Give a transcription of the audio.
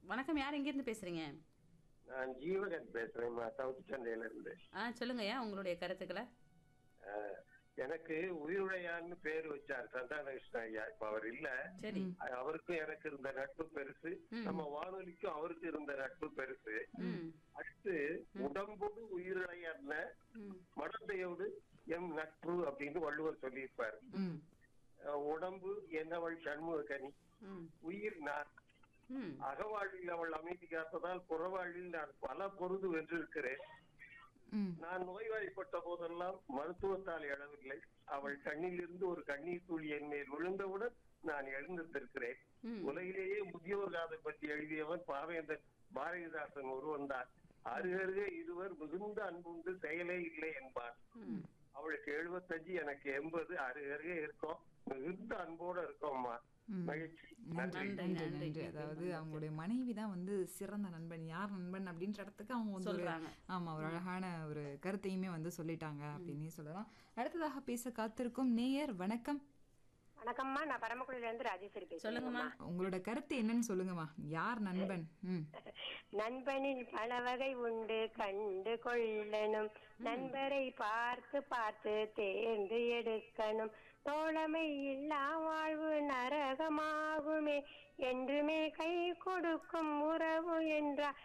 வணக்கம் யார் எங்கேருந்து பேசுறீங்க நான் ஜீவகன் பேசுறேன் சவுத் சென்னையில இருந்து ஆ சொல்லுங்கய்யா உங்களுடைய கருத்துக்களை அஹ், எனக்கு உயிருடையான்னு பேர் வச்சார் சந்தான கிருஷ்ண ஐயா இப்ப அவர் இல்ல சரி அஹ், அவருக்கும் எனக்கு இருந்த நட்பு பெருசு நம்ம வானொலிக்கும் அவருக்கு இருந்த நட்பு பெருசு ம் அடுத்து உடம்போடு உயிருடையான ம் மடந்தையோடு எம் நட்பு அப்படின்னு வள்ளுவர் சொல்லியிருப்பாரு ம் அஹ், உடம்பு என்னவள் சண்முக கனி ம் உயிர் நான் ம் அகவாழ்வில் அவள் அமைதி காத்ததால் புறவாழ்வில் நான் பல பொருது வென்றிருக்கிறேன் ம் நான் நோய்வாய்ப்பட்ட போதெல்லாம் மருத்துவத்தால் எழவில்லை அவள் கண்ணிலிருந்து ஒரு கண்ணீர் துளி என் மேல் விழுந்தவுடன் நான் எழுந்திருந்திருக்கிறேன் ம். உலகிலேயே முதியோர் காதை பற்றி எழுதியவன் பாவேந்தன் பாரதிதாசன் ஒருவன் தான் அருகருக இருவர் மிகுந்த அன்புண்டு செயலே இல்லை என்பான் ம் அவளுக்கு எழுபத்தஞ்சு எனக்கு எண்பது அருகருக இருக்கோம் மிகுந்த அன்போட இருக்கோம்மா ம். மகிழ்ச்சி நன்றி நன்றி, நன்றி நன்றி. நன்றி அதாவது அவங்களுடைய மனைவி தான் வந்து சிறந்த நண்பன் யார் நண்பன் அப்படின்ற இடத்துக்கு அவங்க வந்து ஒரு சொல்றாங்க. ஆமா ஒரு அழகான ஒரு கருத்தையுமே வந்து சொல்லிட்டாங்க அப்படின்னே சொல்லலாம் அடுத்ததாக பேச காத்திருக்கும் நேயர் வணக்கம் வணக்கம்மா நான் பரமக்குடியில இருந்து ராஜேஸ்வரி பேசுறேன் சொல்லுங்கம்மா உங்களோட கருத்து என்னன்னு சொல்லுங்கம்மா யார் நண்பன் ம் நண்பனில் பல வகை உண்டு கண்டு கொள்ளணும் நண்பரை பார்த்து பார்த்து தேர்ந்து எடுக்கணும் தோழமை இல்லா வாழ்வு நரகமாகுமே என்றுமே கை கொடுக்கும் உறவு என்றா